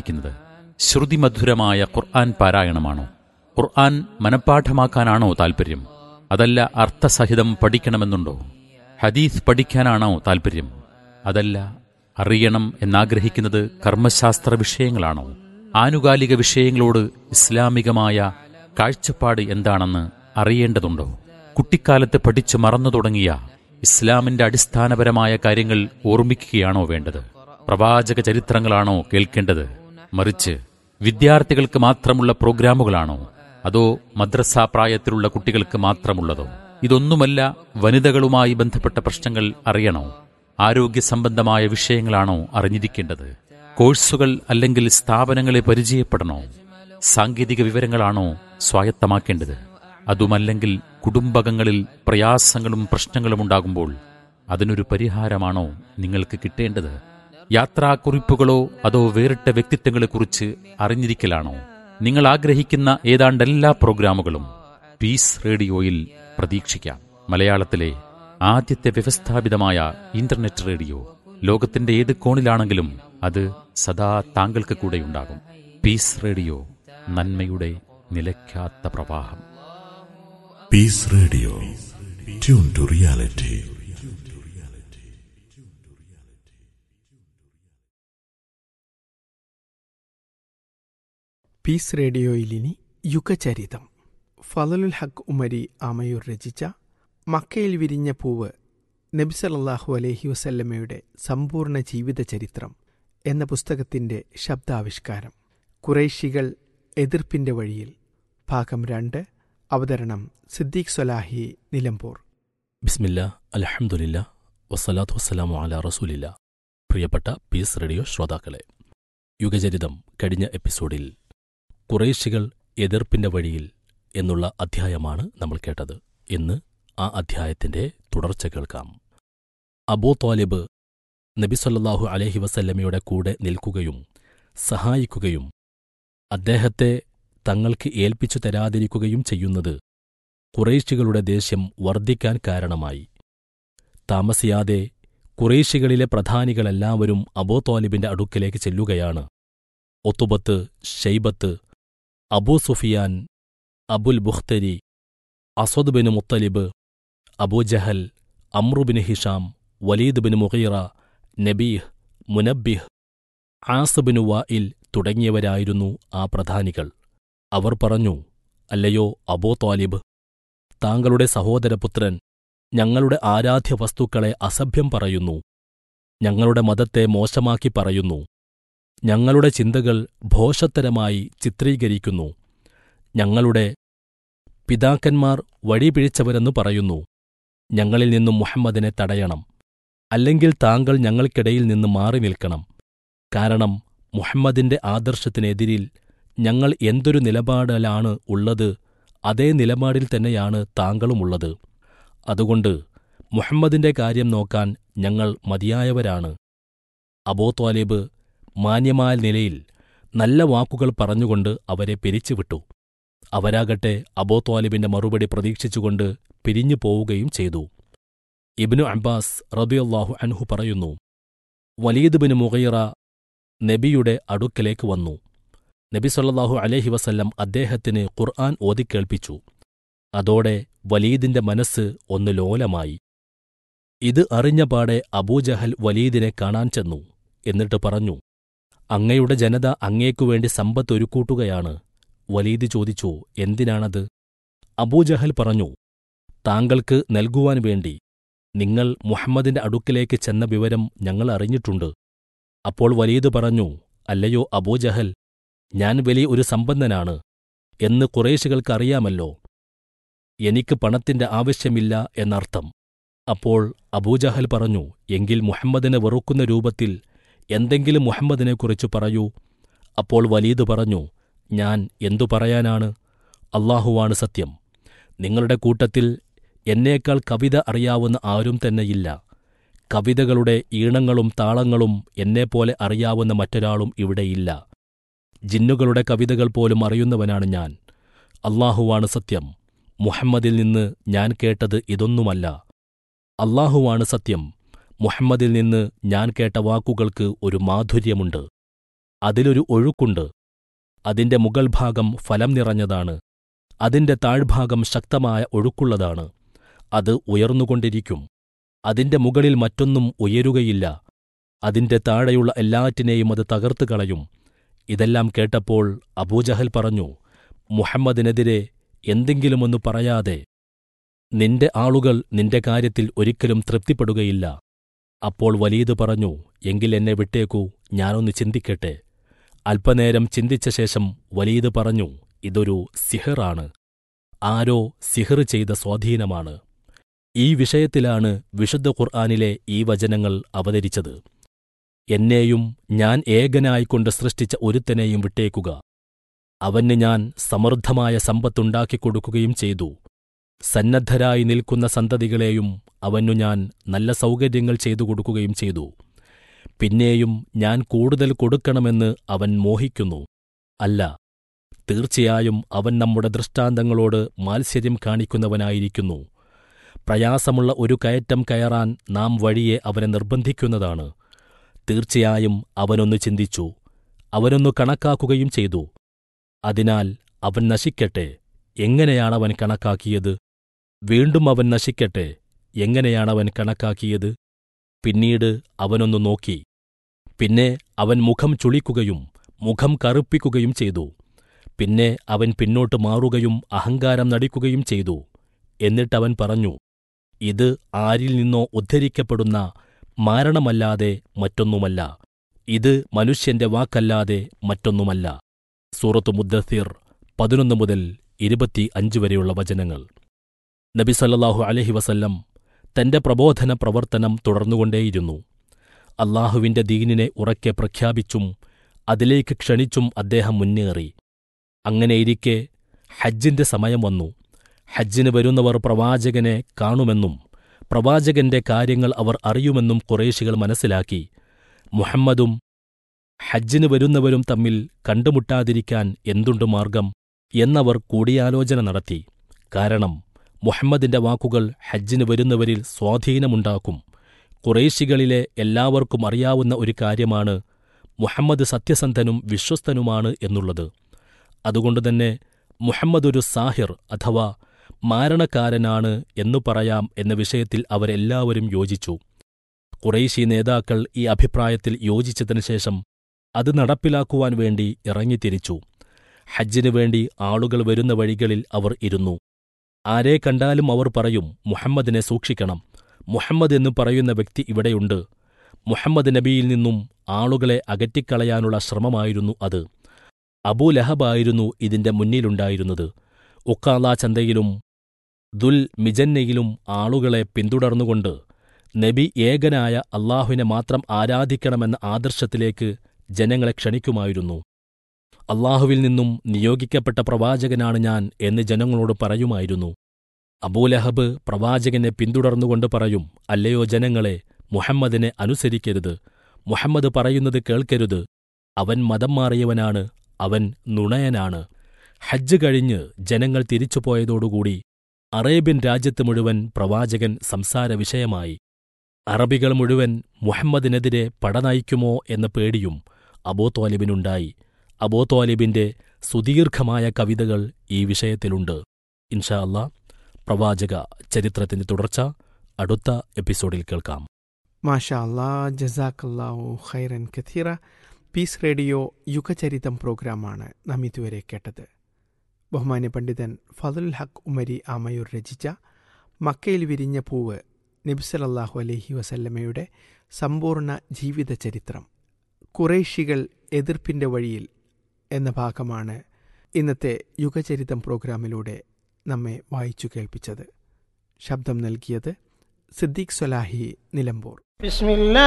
ആഗ്രഹിക്കുന്നത് ശ്രുതിമധുരമായ ഖുർആൻ പാരായണമാണോ ഖുർആൻ മനഃപ്പാഠമാക്കാനാണോ താൽപ്പര്യം അതല്ല അർത്ഥസഹിതം പഠിക്കണമെന്നുണ്ടോ ഹദീസ് പഠിക്കാനാണോ താൽപ്പര്യം അതല്ല അറിയണം എന്നാഗ്രഹിക്കുന്നത് കർമ്മശാസ്ത്ര വിഷയങ്ങളാണോ ആനുകാലിക വിഷയങ്ങളോട് ഇസ്ലാമികമായ കാഴ്ചപ്പാട് എന്താണെന്ന് അറിയേണ്ടതുണ്ടോ കുട്ടിക്കാലത്ത് പഠിച്ചു മറന്നു തുടങ്ങിയ ഇസ്ലാമിന്റെ അടിസ്ഥാനപരമായ കാര്യങ്ങൾ ഓർമ്മിക്കുകയാണോ വേണ്ടത് പ്രവാചക ചരിത്രങ്ങളാണോ കേൾക്കേണ്ടത് മറിച്ച് വിദ്യാർത്ഥികൾക്ക് മാത്രമുള്ള പ്രോഗ്രാമുകളാണോ അതോ മദ്രസ പ്രായത്തിലുള്ള കുട്ടികൾക്ക് മാത്രമുള്ളതോ ഇതൊന്നുമല്ല വനിതകളുമായി ബന്ധപ്പെട്ട പ്രശ്നങ്ങൾ അറിയണോ ആരോഗ്യ സംബന്ധമായ വിഷയങ്ങളാണോ അറിഞ്ഞിരിക്കേണ്ടത് കോഴ്സുകൾ അല്ലെങ്കിൽ സ്ഥാപനങ്ങളെ പരിചയപ്പെടണോ സാങ്കേതിക വിവരങ്ങളാണോ സ്വായത്തമാക്കേണ്ടത് അതുമല്ലെങ്കിൽ കുടുംബകങ്ങളിൽ പ്രയാസങ്ങളും പ്രശ്നങ്ങളും ഉണ്ടാകുമ്പോൾ അതിനൊരു പരിഹാരമാണോ നിങ്ങൾക്ക് കിട്ടേണ്ടത് യാത്രാക്കുറിപ്പുകളോ അതോ വേറിട്ട വ്യക്തിത്വങ്ങളെക്കുറിച്ച് അറിഞ്ഞിരിക്കലാണോ നിങ്ങൾ ആഗ്രഹിക്കുന്ന ഏതാണ്ട് എല്ലാ പ്രോഗ്രാമുകളും പീസ് റേഡിയോയിൽ പ്രതീക്ഷിക്കാം മലയാളത്തിലെ ആദ്യത്തെ വ്യവസ്ഥാപിതമായ ഇന്റർനെറ്റ് റേഡിയോ ലോകത്തിന്റെ ഏത് കോണിലാണെങ്കിലും അത് സദാ താങ്കൾക്ക് കൂടെയുണ്ടാകും പീസ് റേഡിയോ നന്മയുടെ നിലയ്ക്കാത്ത പ്രവാഹം Peace Radio. Tune to reality. Peace റേഡിയോയിലിനി യുഗചരിതം ഫലലുൽ ഹക്ക് ഉമരി ആമയൂർ രചിച്ച മക്കയിൽ വിരിഞ്ഞ പൂവ് നബിസലല്ലാഹു അലൈഹി വസല്ലമയുടെ സമ്പൂർണ്ണ ജീവിത ചരിത്രം എന്ന പുസ്തകത്തിന്റെ ശബ്ദാവിഷ്കാരം കുറേശികൾ എതിർപ്പിന്റെ വഴിയിൽ ഭാഗം രണ്ട് അവതരണം സിദ്ദീഖ് സൊലാഹി നിലമ്പൂർ ബിസ്മില്ല അലഹമുല്ല വസ്സലാത്തു വസ്സലാമു അല റസൂലില്ല പ്രിയപ്പെട്ട പീസ് റേഡിയോ ശ്രോതാക്കളെ യുഗചരിതം കഴിഞ്ഞ എപ്പിസോഡിൽ കുറേശികൾ എതിർപ്പിന്റെ വഴിയിൽ എന്നുള്ള അധ്യായമാണ് നമ്മൾ കേട്ടത് ഇന്ന് ആ അധ്യായത്തിന്റെ തുടർച്ച കേൾക്കാം അബൂ ത്വാലിബ് നബിസല്ലാഹു അലഹി വസല്ലമയുടെ കൂടെ നിൽക്കുകയും സഹായിക്കുകയും അദ്ദേഹത്തെ തങ്ങൾക്ക് ഏൽപ്പിച്ചു തരാതിരിക്കുകയും ചെയ്യുന്നത് കുറേശികളുടെ ദേഷ്യം വർദ്ധിക്കാൻ കാരണമായി താമസിയാതെ കുറേശികളിലെ പ്രധാനികളെല്ലാവരും അബൂ ത്വാലിബിന്റെ അടുക്കലേക്ക് ചെല്ലുകയാണ് ഒത്തുബത്ത് ഷെയ്ബത്ത് Abu Sufyan Abul Bukhtari Aswad bin Muttalib Abu Jahl Amr bin Hisham Walid bin Mughira Nabih Munabbih ആസബിനു വായിൽ തുടങ്ങിയവരായിരുന്നു ആ പ്രധാനികൾ അവർ പറഞ്ഞു അല്ലയോ അബോ ത്വാലിബ് താങ്കളുടെ സഹോദരപുത്രൻ ഞങ്ങളുടെ ആരാധ്യ വസ്തുക്കളെ അസഭ്യം പറയുന്നു ഞങ്ങളുടെ മതത്തെ മോശമാക്കി പറയുന്നു ഞങ്ങളുടെ ചിന്തകൾ ഭോഷത്തരമായി ചിത്രീകരിക്കുന്നു ഞങ്ങളുടെ പിതാക്കന്മാർ വഴിപിഴിച്ചവരെന്നു പറയുന്നു ഞങ്ങളിൽ നിന്നും മുഹമ്മദിനെ തടയണം അല്ലെങ്കിൽ താങ്കൾ ഞങ്ങൾക്കിടയിൽ നിന്ന് മാറി നിൽക്കണം കാരണം മുഹമ്മദിന്റെ ആദർശത്തിനെതിരിൽ ഞങ്ങൾ എന്തൊരു നിലപാടിലാണ് ഉള്ളത് അതേ നിലപാടിൽ തന്നെയാണ് താങ്കളുമുള്ളത് അതുകൊണ്ട് മുഹമ്മദിന്റെ കാര്യം നോക്കാൻ ഞങ്ങൾ മതിയായവരാണ് അബോ ത്വാലിബ് മാന്യമായ നിലയിൽ നല്ല വാക്കുകൾ പറഞ്ഞുകൊണ്ട് അവരെ പിരിച്ചുവിട്ടു അവരാകട്ടെ അബോ ത്വാലിബിന്റെ മറുപടി പ്രതീക്ഷിച്ചുകൊണ്ട് പിരിഞ്ഞു പോവുകയും ചെയ്തു ഇബ്നു അബ്ബാസ് റബിയല്ലാഹു അൻഹു പറയുന്നു വലീദ് ബിൻ മുഗൈറ നബിയുടെ അടുക്കലേക്ക് വന്നു നബി സല്ലല്ലാഹു അലൈഹി വസല്ലം അദ്ദേഹത്തിന് ഖുർആൻ ഓതിക്കേൾപ്പിച്ചു അതോടെ വലീദിന്റെ മനസ്സ് ഒന്ന് ലോലമായി ഇത് അറിഞ്ഞപാടെ അബൂജഹൽ വലീദിനെ കാണാൻ ചെന്നു എന്നിട്ട് പറഞ്ഞു അങ്ങയുടെ ജനത അങ്ങേക്കുവേണ്ടി സമ്പത്തൊരുക്കൂട്ടുകയാണ് വലീദ് ചോദിച്ചു എന്തിനാണത് അബൂജഹൽ പറഞ്ഞു താങ്കൾക്ക് നൽകുവാൻ വേണ്ടി നിങ്ങൾ മുഹമ്മദിന്റെ അടുക്കിലേക്ക് ചെന്ന വിവരം ഞങ്ങൾ അറിഞ്ഞിട്ടുണ്ട് അപ്പോൾ വലീദ് പറഞ്ഞു അല്ലയോ അബൂജഹൽ ഞാൻ വലിയ ഒരു സമ്പന്നനാണ് എന്ന് കുറേശികൾക്കറിയാമല്ലോ എനിക്ക് പണത്തിന്റെ ആവശ്യമില്ല എന്നർത്ഥം അപ്പോൾ അബൂജഹൽ പറഞ്ഞു എങ്കിൽ മുഹമ്മദിനെ വെറുക്കുന്ന രൂപത്തിൽ എന്തെങ്കിലും മുഹമ്മദിനെക്കുറിച്ച് പറയൂ അപ്പോൾ വലീദ് പറഞ്ഞു ഞാൻ എന്തു പറയാനാണ് അള്ളാഹുവാണ് സത്യം നിങ്ങളുടെ കൂട്ടത്തിൽ എന്നേക്കാൾ കവിത അറിയാവുന്ന ആരും തന്നെയില്ല കവിതകളുടെ ഈണങ്ങളും താളങ്ങളും എന്നെപ്പോലെ അറിയാവുന്ന മറ്റൊരാളും ഇവിടെയില്ല ജിന്നുകളുടെ കവിതകൾ പോലും അറിയുന്നവനാണ് ഞാൻ അള്ളാഹുവാണ് സത്യം മുഹമ്മദിൽ നിന്ന് ഞാൻ കേട്ടത് ഇതൊന്നുമല്ല അള്ളാഹുവാണ് സത്യം മുഹമ്മദിൽ നിന്ന് ഞാൻ കേട്ട വാക്കുകൾക്ക് ഒരു മാധുര്യമുണ്ട് അതിലൊരു ഒഴുക്കുണ്ട് അതിന്റെ മുകൾ ഭാഗം ഫലം നിറഞ്ഞതാണ് അതിന്റെ താഴ്ഭാഗം ശക്തമായ ഒഴുക്കുള്ളതാണ് അത് ഉയർന്നുകൊണ്ടിരിക്കും അതിന്റെ മുകളിൽ മറ്റൊന്നും ഉയരുകയില്ല അതിന്റെ താഴെയുള്ള എല്ലാറ്റിനെയും അത് തകർത്തു കളയും ഇതെല്ലാം കേട്ടപ്പോൾ അബൂജഹൽ പറഞ്ഞു മുഹമ്മദിനെതിരെ എന്തെങ്കിലുമൊന്നു പറയാതെ നിന്റെ ആളുകൾ നിന്റെ കാര്യത്തിൽ ഒരിക്കലും തൃപ്തിപ്പെടുകയില്ല അപ്പോൾ വലീദ് പറഞ്ഞു എങ്കിൽ എന്നെ വിട്ടേക്കൂ ഞാനൊന്ന് ചിന്തിക്കട്ടെ അല്പനേരം ചിന്തിച്ച ശേഷം വലീദ് പറഞ്ഞു ഇതൊരു സിഹറാണ് ആരോ സിഹർ ചെയ്ത സ്വാധീനമാണ് ഈ വിഷയത്തിലാണ് വിശുദ്ധ ഖുർആാനിലെ ഈ വചനങ്ങൾ അവതരിച്ചത് എന്നെയും ഞാൻ ഏകനായിക്കൊണ്ട് സൃഷ്ടിച്ച ഒരുത്തനെയും വിട്ടേക്കുക അവന് ഞാൻ സമൃദ്ധമായ സമ്പത്തുണ്ടാക്കിക്കൊടുക്കുകയും ചെയ്തു സന്നദ്ധരായി നിൽക്കുന്ന സന്തതികളെയും അവനു ഞാൻ നല്ല സൗകര്യങ്ങൾ ചെയ്തു കൊടുക്കുകയും ചെയ്തു പിന്നെയും ഞാൻ കൂടുതൽ കൊടുക്കണമെന്ന് അവൻ മോഹിക്കുന്നു അല്ല തീർച്ചയായും അവൻ നമ്മുടെ ദൃഷ്ടാന്തങ്ങളോട് മാത്സര്യം കാണിക്കുന്നവനായിരിക്കുന്നു പ്രയാസമുള്ള ഒരു കയറ്റം കയറാൻ നാം വഴിയെ അവനെ നിർബന്ധിക്കുന്നതാണ് തീർച്ചയായും അവനൊന്ന് ചിന്തിച്ചു അവനൊന്നു കണക്കാക്കുകയും ചെയ്തു അതിനാൽ അവൻ നശിക്കട്ടെ എങ്ങനെയാണവൻ കണക്കാക്കിയത് വീണ്ടും അവൻ നശിക്കട്ടെ എങ്ങനെയാണവൻ കണക്കാക്കിയത് പിന്നീട് അവനൊന്നു നോക്കി പിന്നെ അവൻ മുഖം ചുളിക്കുകയും മുഖം കറുപ്പിക്കുകയും ചെയ്തു പിന്നെ അവൻ പിന്നോട്ട് മാറുകയും അഹങ്കാരം നടിക്കുകയും ചെയ്തു എന്നിട്ടവൻ പറഞ്ഞു ഇത് ആരിൽ നിന്നോ ഉദ്ധരിക്കപ്പെടുന്ന മാരണമല്ലാതെ മറ്റൊന്നുമല്ല ഇത് മനുഷ്യന്റെ വാക്കല്ലാതെ മറ്റൊന്നുമല്ല സൂറത്തു മുദ്ദസിർ പതിനൊന്ന് മുതൽ ഇരുപത്തി അഞ്ച് വരെയുള്ള വചനങ്ങൾ നബി സല്ലല്ലാഹു അലഹി വസല്ലം തന്റെ പ്രബോധന പ്രവർത്തനം തുടർന്നുകൊണ്ടേയിരുന്നു അള്ളാഹുവിന്റെ ദീനിനെ ഉറക്കെ പ്രഖ്യാപിച്ചും അതിലേക്ക് ക്ഷണിച്ചും അദ്ദേഹം മുന്നേറി അങ്ങനെയിരിക്കെ ഹജ്ജിന്റെ സമയം വന്നു ഹജ്ജിന് വരുന്നവർ പ്രവാചകനെ കാണുമെന്നും പ്രവാചകന്റെ കാര്യങ്ങൾ അവർ അറിയുമെന്നും കുറേശികൾ മനസ്സിലാക്കി മുഹമ്മദും ഹജ്ജിന് വരുന്നവരും തമ്മിൽ കണ്ടുമുട്ടാതിരിക്കാൻ എന്തുണ്ട് മാർഗം എന്നവർ കൂടിയാലോചന നടത്തി കാരണം മുഹമ്മദിന്റെ വാക്കുകൾ ഹജ്ജിന് വരുന്നവരിൽ സ്വാധീനമുണ്ടാക്കും കുറേശികളിലെ എല്ലാവർക്കും അറിയാവുന്ന ഒരു കാര്യമാണ് മുഹമ്മദ് സത്യസന്ധനും വിശ്വസ്തനുമാണ് എന്നുള്ളത് അതുകൊണ്ടുതന്നെ മുഹമ്മദ് ഒരു സാഹിർ അഥവാ മാരണക്കാരനാണ് എന്നു പറയാം എന്ന വിഷയത്തിൽ അവരെല്ലാവരും യോജിച്ചു കുറേശി നേതാക്കൾ ഈ അഭിപ്രായത്തിൽ യോജിച്ചതിനു ശേഷം അത് നടപ്പിലാക്കുവാൻ വേണ്ടി ഇറങ്ങിത്തിരിച്ചു ഹജ്ജിനു വേണ്ടി ആളുകൾ വരുന്ന വഴികളിൽ അവർ ഇരുന്നു ആരെ കണ്ടാലും അവർ പറയും മുഹമ്മദിനെ സൂക്ഷിക്കണം മുഹമ്മദ് എന്ന് പറയുന്ന വ്യക്തി ഇവിടെയുണ്ട് മുഹമ്മദ് നബിയിൽ നിന്നും ആളുകളെ അകറ്റിക്കളയാനുള്ള ശ്രമമായിരുന്നു അത് അബൂലഹബായിരുന്നു ഇതിന്റെ മുന്നിലുണ്ടായിരുന്നത് ഉക്കാല ചന്തയിലും ദുൽ മിജന്നയിലും ആളുകളെ പിന്തുടർന്നുകൊണ്ട് നബി ഏകനായ അള്ളാഹുവിനെ മാത്രം ആരാധിക്കണമെന്ന ആദർശത്തിലേക്ക് ജനങ്ങളെ ക്ഷണിക്കുമായിരുന്നു അള്ളാഹുവിൽ നിന്നും നിയോഗിക്കപ്പെട്ട പ്രവാചകനാണ് ഞാൻ എന്ന് ജനങ്ങളോട് പറയുമായിരുന്നു അബൂലഹബ് പ്രവാചകനെ പിന്തുടർന്നുകൊണ്ട് പറയും അല്ലയോ ജനങ്ങളെ മുഹമ്മദിനെ അനുസരിക്കരുത് മുഹമ്മദ് പറയുന്നത് കേൾക്കരുത് അവൻ മതം മാറിയവനാണ് അവൻ നുണയനാണ് ഹജ്ജ് കഴിഞ്ഞ് ജനങ്ങൾ തിരിച്ചുപോയതോടുകൂടി അറേബ്യൻ രാജ്യത്ത് മുഴുവൻ പ്രവാചകൻ സംസാര വിഷയമായി അറബികൾ മുഴുവൻ മുഹമ്മദിനെതിരെ പടനയിക്കുമോ എന്ന പേടിയും അബോത്വാലിബിനുണ്ടായി അബോത്വാലിബിന്റെ സുദീർഘമായ കവിതകൾ ഈ വിഷയത്തിലുണ്ട് ഇൻഷാ അല്ലാ പ്രവാചക ചരിത്രത്തിന്റെ തുടർച്ച അടുത്ത എപ്പിസോഡിൽ കേൾക്കാം മാഷാ അല്ലാ ജസാക്കല്ലാഹു ഖൈറൻ കഥീറ പീസ് റേഡിയോ യുഗചരിതം പ്രോഗ്രാമാണ് നാം ഇതുവരെ കേട്ടത് ബഹുമാന്യ പണ്ഡിതൻ ഫതുൽ ഹക്ക് ഉമരി ആമയൂർ രചിച്ച മക്കയിൽ വിരിഞ്ഞ പൂവ് നബ്സലല്ലാഹു അലഹി വസല്ലമയുടെ സമ്പൂർണ്ണ ജീവിത ചരിത്രം കുറേശികൾ എതിർപ്പിൻ്റെ വഴിയിൽ എന്ന ഭാഗമാണ് ഇന്നത്തെ യുഗചരിതം പ്രോഗ്രാമിലൂടെ നമ്മെ വായിച്ചു കേൾപ്പിച്ചത് ശബ്ദം നൽകിയത് സിദ്ദീഖ് സൊലാഹി നിലമ്പൂർ بسم الله